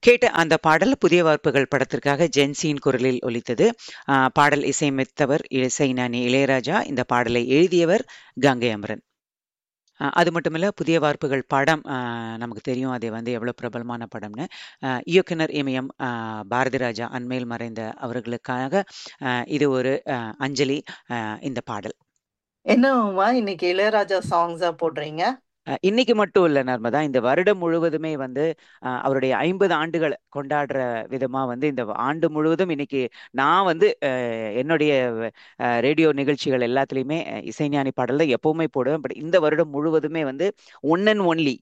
கேட்ட அந்த பாடல் புதிய வார்ப்புகள் படத்திற்காக ஜென்சியின் குரலில் ஒலித்தது ஆ, பாடல் இசையமைத்தவர் இசைஞானி இளையராஜா இந்த பாடலை எழுதியவர் கங்கை அமரன் ஆ, அது மட்டும் இல்ல புதிய வார்ப்புகள் படம் ஆ, நமக்கு தெரியும் அது வந்து எவ்வளவு பிரபலமான படம்னு ஆ, இயக்குனர் இமயம் ஆ, பாரதி ராஜா அண்மையில் மறைந்த அவர்களுக்காக ஆ, இது ஒரு ஆ, அஞ்சலி ஆ, இந்த பாடல் என்னம்மா இன்னைக்கு இளையராஜா சாங்ஸா போடுறீங்க அ, இன்னைக்கு மட்டும் இல்ல நர்மதா இந்த வருடம் முழுவதுமே வந்து அ, அவருடைய ஐம்பது ஆண்டுகள் கொண்டாடுற விதமா வந்து இந்த ஆண்டு முழுவதும் இன்னைக்கு நான் வந்து அ, என்னுடைய அ, ரேடியோ நிகழ்ச்சிகள் எல்லாத்துலேயுமே அ, இசைஞானி பாடல் தான் எப்பவுமே போடுவேன் பட் இந்த வருடம் முழுவதுமே வந்து ஒன் அண்ட் ஒன்லி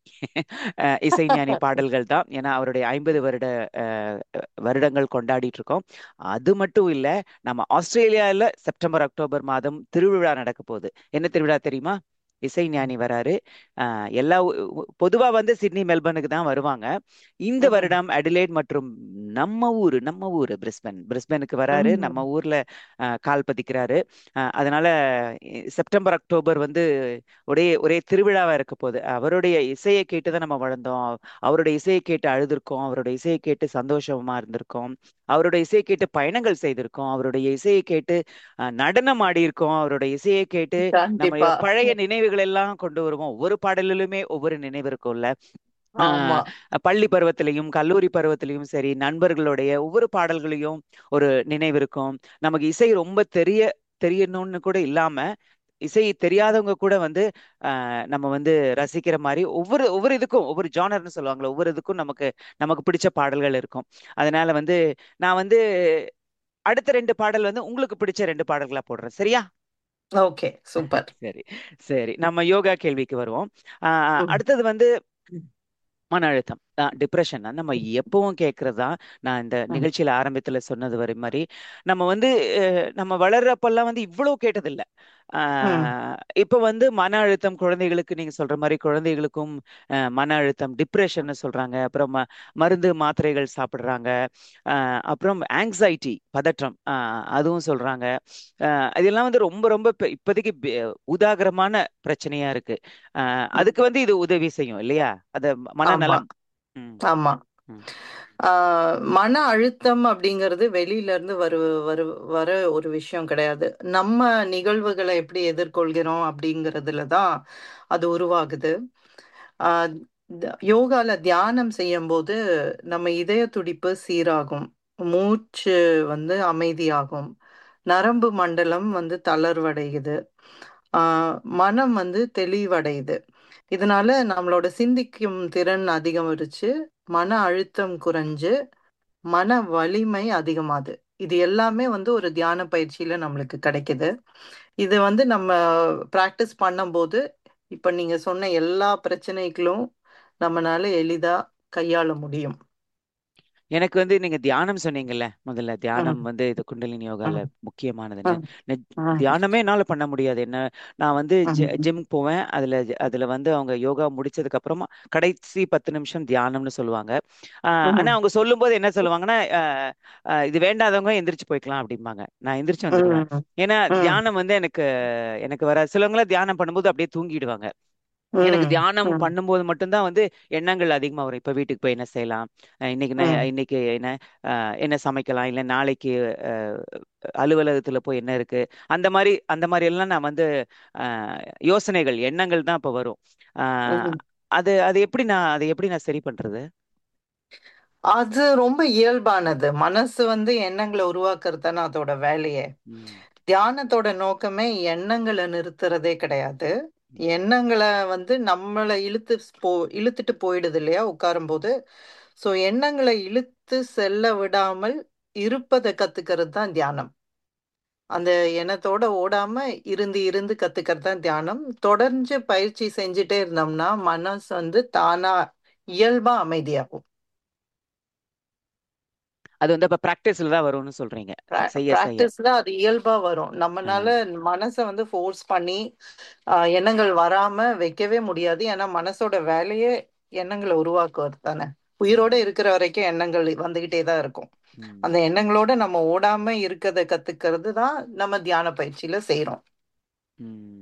இசைஞானி பாடல்கள் தான் ஏன்னா அவருடைய ஐம்பது வருட அ, வருடங்கள் கொண்டாடிட்டு இருக்கோம் அது மட்டும் இல்ல நம்ம ஆஸ்திரேலியாவில் செப்டம்பர் அக்டோபர் மாதம் திருவிழா நடக்க போகுது என்ன திருவிழா தெரியுமா இசைஞானி வராரு அஹ் எல்லா பொதுவா வந்து சிட்னி மெல்பர்னுக்கு தான் வருவாங்க இந்த ம், வருடம் அடிலேட் மற்றும் நம்ம ஊரு நம்ம ஊரு பிரிஸ்பன் பிரிஸ்பனுக்கு வராரு ம், நம்ம ஊர்ல அஹ், கால் பதிக்கிறாரு அஹ், அதனால இ- செப்டம்பர் அக்டோபர் வந்து ஒரே ஒரே திருவிழாவா இருக்க போகுது அவருடைய இசையை கேட்டு தான் நம்ம வளர்ந்தோம் அவருடைய இசையை கேட்டு அழுதுருக்கோம் அவருடைய இசையை கேட்டு சந்தோஷமா இருந்திருக்கோம் அவருடைய இசையை கேட்டு பயணங்கள் செய்திருக்கோம் அவருடைய இசையை கேட்டு அஹ், நடனம் ஆடி இருக்கோம் அவருடைய இசையை கேட்டு நம்முடைய கண்டிப்பா பழைய நினைவுகள் எல்லாம் கொண்டு வருவோம் ஒவ்வொரு பாடலிலுமே ஒவ்வொரு நினைவு இருக்கும்ல ஆமா ஆஹ் பள்ளி பருவத்திலையும் கல்லூரி பருவத்திலையும் சரி நண்பர்களுடைய ஒவ்வொரு பாடல்களையும் ஒரு நினைவு இருக்கும் நமக்கு இசை ரொம்ப தெரிய தெரியணும்னு கூட இல்லாம இசை தெரியாதவங்க கூட வந்து ஆஹ் நம்ம வந்து ரசிக்கிற மாதிரி ஒவ்வொரு ஒவ்வொரு இதுக்கும் ஒவ்வொரு ஜானர்னு சொல்லுவாங்களே ஒவ்வொரு இதுக்கும் நமக்கு நமக்கு பிடிச்ச பாடல்கள் இருக்கும் அதனால வந்து நான் வந்து அடுத்த ரெண்டு பாடல் வந்து உங்களுக்கு பிடிச்ச ரெண்டு பாடல்களா போடுறேன் சரியா ஓகே சூப்பர் சரி சரி நம்ம யோகா கேள்விக்கு வருவோம் ஆஹ் ம், அடுத்தது வந்து மன அழுத்தம் டிப்ரெஷன் நம்ம எப்பவும் கேட்கறதா நான் இந்த ம், நிகழ்ச்சியில ஆரம்பத்துல சொன்னது வரை மாதிரி நம்ம வந்து அஹ், நம்ம வளர்றப்பெல்லாம் வந்து இவ்வளவு கேட்டதில்ல ம், ஆஹ், இப்ப வந்து மன அழுத்தம் குழந்தைகளுக்கு நீங்க சொல்ற மாதிரி குழந்தைகளுக்கும் அஹ், மன அழுத்தம் டிப்ரெஷன் சொல்றாங்க அப்புறம் ம- மருந்து மாத்திரைகள் சாப்பிடுறாங்க ஆஹ், அப்புறம் ஆங்ஸைட்டி பதற்றம் ஆஹ், அதுவும் சொல்றாங்க ஆஹ், இதெல்லாம் வந்து ரொம்ப ரொம்ப இப்ப- இப்போதைக்கு பி- உதாகரமான பிரச்சனையா இருக்கு ஆஹ், ம். அதுக்கு வந்து இது உதவி செய்யும் இல்லையா அது ஆமா மனநலம் ம், ஆமா ம், ஆஹ் மன அழுத்தம் அப்படிங்கிறது வெளியில இருந்து வரு வரு வர ஒரு விஷயம் கிடையாது நம்ம நிகழ்வுகளை எப்படி எதிர்கொள்கிறோம் அப்படிங்கிறதுல தான் அது உருவாகுது ஆஹ் த- யோகால தியானம் செய்யும்போது நம்ம இதய துடிப்பு சீராகும் மூச்சு வந்து அமைதியாகும் நரம்பு மண்டலம் வந்து தளர்வடையுது ஆஹ் மனம் வந்து தெளிவடையுது இதனால நம்மளோட சிந்திக்கும் திறன் அதிகரிச்சு மன அழுத்தம் குறைஞ்சு மன வலிமை அதிகமாகுது இது எல்லாமே வந்து ஒரு தியான பயிற்சியில நம்மளுக்கு கிடைக்குது இது வந்து நம்ம ப்ராக்டிஸ் பண்ணும்போது இப்ப நீங்க சொன்ன எல்லா பிரச்சனைகளும் நம்மனால எளிதா கையாள முடியும் எனக்கு வந்து நீங்க தியானம் சொன்னீங்கல்ல முதல்ல தியானம் ம், வந்து இது குண்டலினி யோகால ம், முக்கியமானதுன்னு ம், நெ- ம், தியானமே என்னால பண்ண முடியாது என்ன நான் வந்து ம், ஜிம் போவேன் அதுல அதுல வந்து அவங்க யோகா முடிச்சதுக்கு அப்புறமா கடைசி பத்து நிமிஷம் தியானம்னு சொல்லுவாங்க ஆஹ் ஆனா ம், அவங்க சொல்லும்போது என்ன சொல்லுவாங்கன்னா ஆஹ் ஆஹ் இது வேண்டாதவங்க எந்திரிச்சு போய்க்கலாம் அப்படிம்பாங்க நான் எந்திரிச்சு வந்துடுவேன் ம், ஏன்னா ம், தியானம் வந்து எனக்கு எனக்கு வர சிலவங்களாம் தியானம் பண்ணும்போது அப்படியே தூங்கிடுவாங்க எனக்கு ம், தியானம் ம், பண்ணும்போது மட்டும்தான் வந்து எண்ணங்கள் அதிகமா வரும் இப்ப வீட்டுக்கு போய் என்ன செய்யலாம் அஹ் இன்னைக்கு நான் ம், இன்னைக்கு என்ன அஹ் என்ன சமைக்கலாம் இல்ல நாளைக்கு அஹ், அலுவலகத்துல போய் என்ன இருக்கு அந்த மாதிரி அந்த மாதிரி எல்லாம் நான் வந்து அஹ், யோசனைகள் எண்ணங்கள் தான் இப்ப வரும் அஹ், ம். அது அது எப்படி நான் அதை எப்படி நான் சரி பண்றது அது ரொம்ப இயல்பானது மனசு வந்து எண்ணங்களை உருவாக்குறது தானே அதோட வேலையே ம், தியானத்தோட நோக்கமே எண்ணங்களை நிறுத்துறதே கிடையாது எண்ணங்களை வந்து நம்மளை இழுத்து போ இழுத்துட்டு போயிடுது இல்லையா உட்காரும்போது ஸோ எண்ணங்களை இழுத்து செல்ல விடாமல் இருப்பதை கத்துக்கிறது தான் தியானம் அந்த எண்ணத்தோட ஓடாம இருந்து இருந்து கத்துக்கிறது தான் தியானம் தொடர்ந்து பயிற்சி செஞ்சுட்டே இருந்தோம்னா மனசு வந்து தானா இயல்பா அமைதியாகும் அது வந்து அப்ப பிராக்டிஸ்ல தான் வரும்னு சொல்றீங்க செய்ய செய்ய ப்ராக்டிஸ்ல அது இயல்பா வரும் நம்மனால மனசை வந்து ஃபோர்ஸ் பண்ணி ஆஹ், எண்ணங்கள் வராம வைக்கவே முடியாது ஏன்னா மனசோட வேலையே எண்ணங்களை உருவாக்குவது தானே உயிரோட இருக்கிற வரைக்கும் எண்ணங்கள் வந்துகிட்டே தான் இருக்கும் ம், அந்த எண்ணங்களோட நம்ம ஓடாம இருக்கிறத கத்துக்கிறது தான் நம்ம தியான பயிற்சியில செய்யறோம் ம்.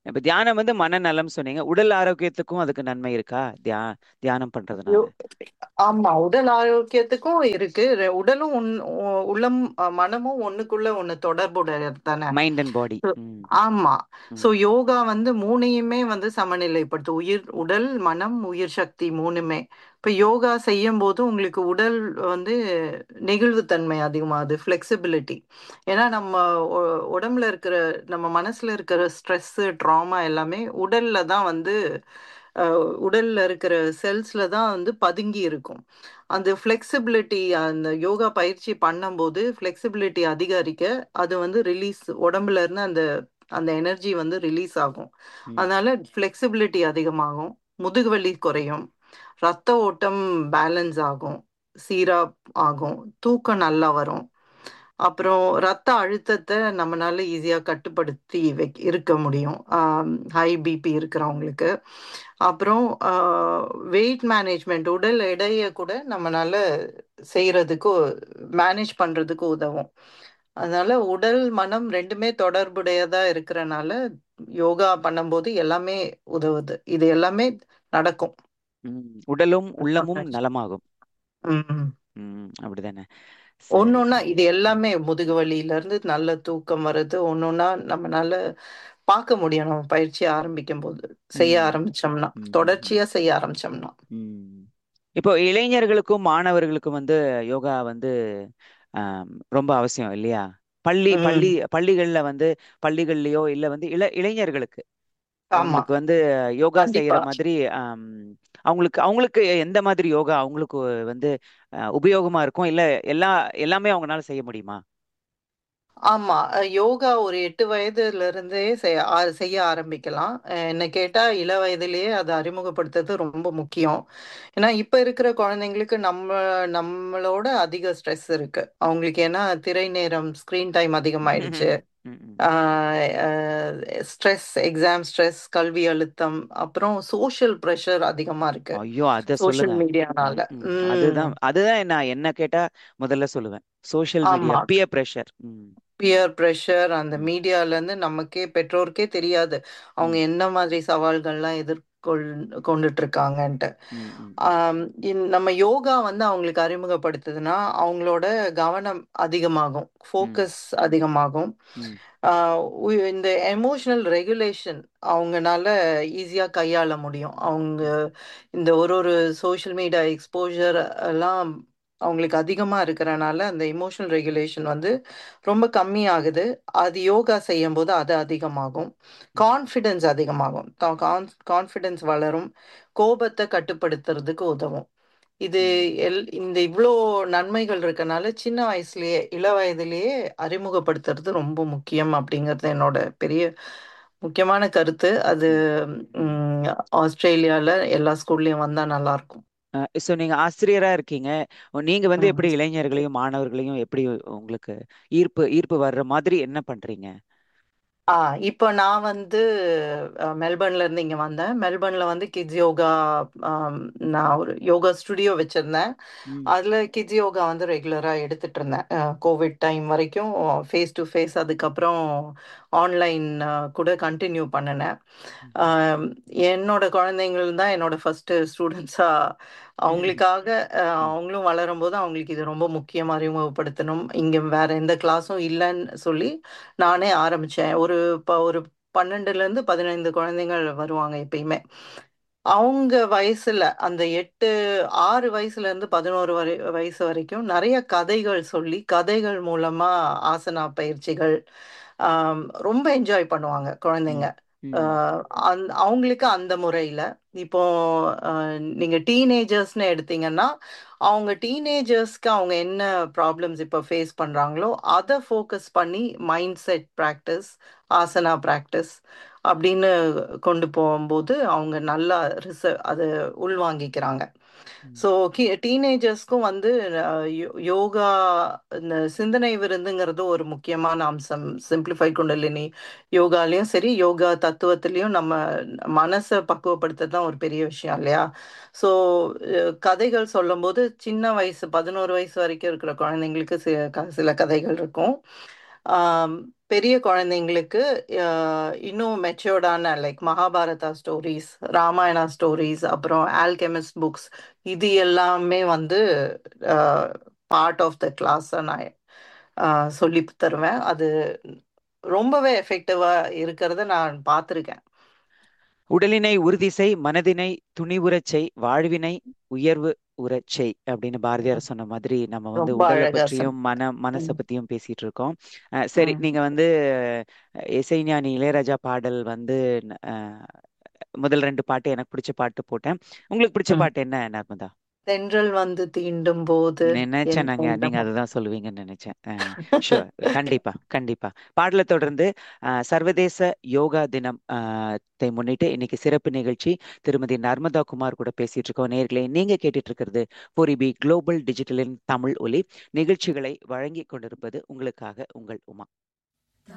இப்ப தியானம் வந்து மனநலம் சொன்னீங்க உடல் ஆரோக்கியத்துக்கும் அதுக்கு நன்மை இருக்கா தியா தியானம் பண்றதுனால யோ- ஆமா உடல் ஆரோக்கியத்துக்கும் இருக்கு ரெ- உடலும் உன்- உ- உள்ளம் அஹ், மனமும் ஒண்ணுக்குள்ள ஒண்ணு தொடர்புடையது தானே மைண்ட் அண்ட் பாடி So, ம் ஆமா ம் சோ யோகா வந்து மூணையுமே வந்து சமநிலைப்படுத்து உயிர் உடல் மனம் உயிர் சக்தி மூணுமே இப்ப யோகா செய்யும் போது உங்களுக்கு உடல் வந்து நெகிழ்வுத்தன்மை அதிகமாகுது ஃப்ளெக்சிபிலிட்டி ஏன்னா நம்ம உ- உடம்புல இருக்கிற நம்ம மனசுல இருக்கிற ஸ்ட்ரெஸ் ட்ராமா எல்லாமே உடல்ல தான் வந்து அஹ், உடல்ல இருக்கிற செல்ஸ்ல தான் வந்து பதுங்கி இருக்கும் அந்த ஃப்ளெக்சிபிலிட்டி அந்த யோகா பயிற்சி பண்ணும்போது ஃப்ளெக்சிபிலிட்டி அதிகரிக்க அது வந்து ரிலீஸ் உடம்புல இருந்து அந்த அந்த எனர்ஜி வந்து ரிலீஸ் ஆகும் ம் அதனால ஃப்ளெக்சிபிலிட்டி அதிகமாகும் முதுகுவலி குறையும் ரத்த ஓட்டம் பேலன்ஸ் ஆகும் சீரா ஆகும் தூக்கம் நல்லா வரும் அப்புறம் ரத்த அழுத்தத்தை நம்மளால ஈஸியாக கட்டுப்படுத்தி வை இருக்க முடியும் ஹை பிபி இருக்கிறவங்களுக்கு அப்புறம் வெயிட் மேனேஜ்மெண்ட் உடல் எடையை கூட நம்மளால செய்யறதுக்கு மேனேஜ் பண்றதுக்கு உதவும் அதனால உடல் மனம் ரெண்டுமே தொடர்புடையதா இருக்கிறனால யோகா பண்ணும்போது எல்லாமே உதவுது இது எல்லாமே நடக்கும் ம் உடலும் உள்ளமும் நலமாகும் ம் ம் அப்படிதானே சரி ஒன்னொன்னா சரி இது எல்லாமே முதுகு வலியில இருந்து நல்ல தூக்கம் வர்றது ஒன்னொன்னா நம்மனால பார்க்க முடியும் நம்ம பயிற்சி ஆரம்பிக்கும் போது செய்ய ம் ஆரம்பிச்சோம்னா ம் ம் தொடர்ச்சியா செய்ய ஆரம்பிச்சோம்னா ம். இப்போ இளைஞர்களுக்கும் மாணவர்களுக்கும் வந்து யோகா வந்து ஆம், ரொம்ப அவசியம் இல்லையா பள்ளி ம் பள்ளி பள்ளிகள்ல வந்து பள்ளிகள்லயோ இல்ல வந்து இள இளைஞர்களுக்கு ஆமா அவங்களுக்கு வந்து யோகா செய்யற கண்டிப்பா மாதிரி ஆம், அவங்களுக்கு அவங்களுக்கு எந்த மாதிரி யோகா அவங்களுக்கு வந்து அஹ், உபயோகமா இருக்கும் இல்ல எல்லா எல்லாமே அவங்களால செய்ய முடியுமா ஆமா அஹ் யோகா ஒரு எட்டு வயதுல இருந்தே செய்ய ஆ- செய்ய ஆரம்பிக்கலாம் அஹ் என்ன கேட்டா இள வயதிலேயே அதை அறிமுகப்படுத்துறது ரொம்ப முக்கியம் ஏன்னா இப்ப இருக்கிற குழந்தைங்களுக்கு நம்ம நம்மளோட அதிக ஸ்ட்ரெஸ் இருக்கு அவங்களுக்கு ஏன்னா திரை நேரம் ஸ்கிரீன் டைம் அதிகமாயிடுச்சு ம், ம். ஸ்ட்ரெஸ் எக்ஸாம் ஸ்ட்ரெஸ் கல்வி அழுத்தம் அப்புறம் சோஷியல் ப்ரெஷர் அதிகமா இருக்கு ஐயோ அத சோஷியல் சொல்லுங்க மீடியானால ம், ம். ம் அதுதான் அதுதான் நான் என்ன கேட்டா முதல்ல சொல்லுவேன் சோஷியல் மீடியா ஆமா பியர் பிரஷர் ம் பியர் ப்ரெஷர் அந்த ம் மீடியால இருந்து நமக்கே பெற்றோருக்கே தெரியாது அவங்க ம் என்ன மாதிரி சவால்கள்லாம் எதிர்கொள் கொண்டுட்டு இருக்காங்கன்ட்டு ம் ம் ம் ஆம், இந்- நம்ம யோகா வந்து அவங்களுக்கு அறிமுகப்படுத்துதுன்னா அவங்களோட கவனம் அதிகமாகும் ம் ஃபோக்கஸ் அதிகமாகும் ம் ஆஹ் உ- இந்த எமோஷனல் ரெகுலேஷன் அவங்கனால ஈஸியாக கையாள முடியும் அவங்க ம் இந்த ஒரு ஒரு சோஷியல் மீடியா எக்ஸ்போஜர் எல்லாம் அவங்களுக்கு அதிகமாக இருக்கிறனால அந்த எமோஷனல் ரெகுலேஷன் வந்து ரொம்ப கம்மியாகுது அது யோகா செய்யும் போது அது அதிகமாகும் ம் கான்ஃபிடென்ஸ் அதிகமாகும் கான்ஃபிடென்ஸ் வளரும் கோபத்தை கட்டுப்படுத்துறதுக்கு உதவும் இது ம் எல் இந்த இவ்வளோ நன்மைகள் இருக்கனால சின்ன வயசுலயே இள வயதிலேயே அறிமுகப்படுத்துறது ரொம்ப முக்கியம் அப்படிங்கிறது என்னோட பெரிய முக்கியமான கருத்து அது ம் ம் ம், ஆஸ்திரேலியால எல்லா ஸ்கூல்லயும் வந்தா நல்லா இருக்கும் ஸோ நீங்க ஆசிரியரா இருக்கீங்க நீங்க வந்து ம். எப்படி இளைஞர்களையும் மாணவர்களையும் எப்படி உங்களுக்கு ஈர்ப்பு ஈர்ப்பு வர்ற மாதிரி என்ன பண்றீங்க ஆ இப்போ நான் வந்து அஹ், மெல்பர்ன்ல இருந்து இங்க வந்தேன் மெல்பர்ன்ல வந்து கிட்ஸ் யோகா ஆம், நான் ஒரு யோகா ஸ்டுடியோ வச்சிருந்தேன் ம் அதுல கிட்ஸ் யோகா வந்து ரெகுலரா எடுத்துட்டு இருந்தேன் கோவிட் டைம் வரைக்கும் ஃபேஸ் டு ஃபேஸ் அதுக்கப்புறம் ஆன்லைன் கூட கண்டினியூ பண்ணினேன் ம் ஆம், என்னோட குழந்தைங்கள் தான் என்னோட ஃபர்ஸ்ட் ஸ்டூடெண்ட்ஸா அவங்களுக்காக அஹ், ம் அவங்களும் வளரும்போது அவங்களுக்கு இது ரொம்ப முக்கியம் அறிமுகப்படுத்தணும் இங்க வேற எந்த கிளாஸும் இல்லைன்னு சொல்லி நானே ஆரம்பிச்சேன் ஒரு ப- ஒரு பன்னெண்டுல இருந்து பதினைந்து குழந்தைகள் வருவாங்க எப்பயுமே அவங்க வயசுல அந்த எட்டு ஆறு வயசுல இருந்து பதினோரு வரை வயசு வரைக்கும் நிறைய கதைகள் சொல்லி கதைகள் மூலமா ஆசனா பயிற்சிகள் ஆம், ரொம்ப என்ஜாய் பண்ணுவாங்க குழந்தைங்க ம் ம் ஆஹ் அந்த- அவங்களுக்கு அந்த முறையில இப்போ ஆஹ் நீங்க டீனேஜர்ஸ்னு எடுத்தீங்கன்னா அவங்க டீனேஜர்ஸ்க்கு அவங்க என்ன ப்ராப்ளம்ஸ் இப்போ ஃபேஸ் பண்றாங்களோ அதை ஃபோக்கஸ் பண்ணி mind set practice asana practice அப்படின்னு கொண்டு போகும்போது அவங்க நல்லா ரிச அதை உள்வாங்கிக்கிறாங்க ம் ஸோ டீனேஜர்ஸ்க்கும் வந்து அஹ், யோ- யோகா இந்த சிந்தனை விருந்துங்கிறது ஒரு முக்கியமான அம்சம் சிம்பிளிஃபை குண்டலினி யோகாலையும் சரி யோகா தத்துவத்திலையும் நம்ம மனசை பக்குவப்படுத்துறது தான் ஒரு பெரிய விஷயம் இல்லையா ஸோ கதைகள் சொல்லும்போது சின்ன வயசு பதினோரு வயசு வரைக்கும் இருக்கிற குழந்தைங்களுக்கு சில க- சில கதைகள் இருக்கும் ஆம், பெரிய குழந்தைங்களுக்கு ஆஹ், இன்னும் மெச்சோர்டான like Mahabharata stories Ramayana stories அப்புறம் ஆல்கெமிஸ்ட் புக்ஸ் இது எல்லாமே வந்து பார்ட் ஆஃப் த கிளாஸ் நான் ஆஹ், சொல்லி தருவேன் அது ரொம்பவே எஃபெக்டிவா இருக்கிறத நான் பார்த்துருக்கேன் உடலினை உறுதி செய் மனதினை துணிவுறச் செய் வாழ்வினை உயர்வு உறச் செய் அப்படின்னு பாரதியார் சொன்ன மாதிரி நம்ம வந்து ரொம்ப உடலை அழகா சொன்ன பற்றியும் மன மனசை ம், பத்தியும் பேசிட்டு இருக்கோம் அஹ் சரி ம், நீங்க வந்து அஹ், இசைஞானி இளையராஜா பாடல் வந்து அஹ், முதல் ரெண்டு பாட்டு எனக்கு பிடிச்ச பாட்டு போட்டேன் உங்களுக்கு பிடிச்ச ம். பாட்டு என்ன நர்மதா தென்றல் வந்து தீண்டும் போது நினைச்சேன் என் நாங்க நீங்க உள்ளம் அதுதான் சொல்லுவீங்கன்னு நினைச்சேன் ஷுவர் கண்டிப்பா கண்டிப்பா பாடலை தொடர்ந்து அஹ், சர்வதேச யோகா தினம் அஹ், தை முன்னிட்டு இன்னைக்கு சிறப்பு நிகழ்ச்சி திருமதி நர்மதா குமார் கூட பேசிட்டு இருக்கோம் நேர்களே நீங்க கேட்டுட்டு இருக்கிறது பொரிபி குளோபல் டிஜிட்டலின் தமிழ் ஒலி நிகழ்ச்சிகளை வழங்கி கொண்டிருப்பது உங்களுக்காக உங்கள் உமா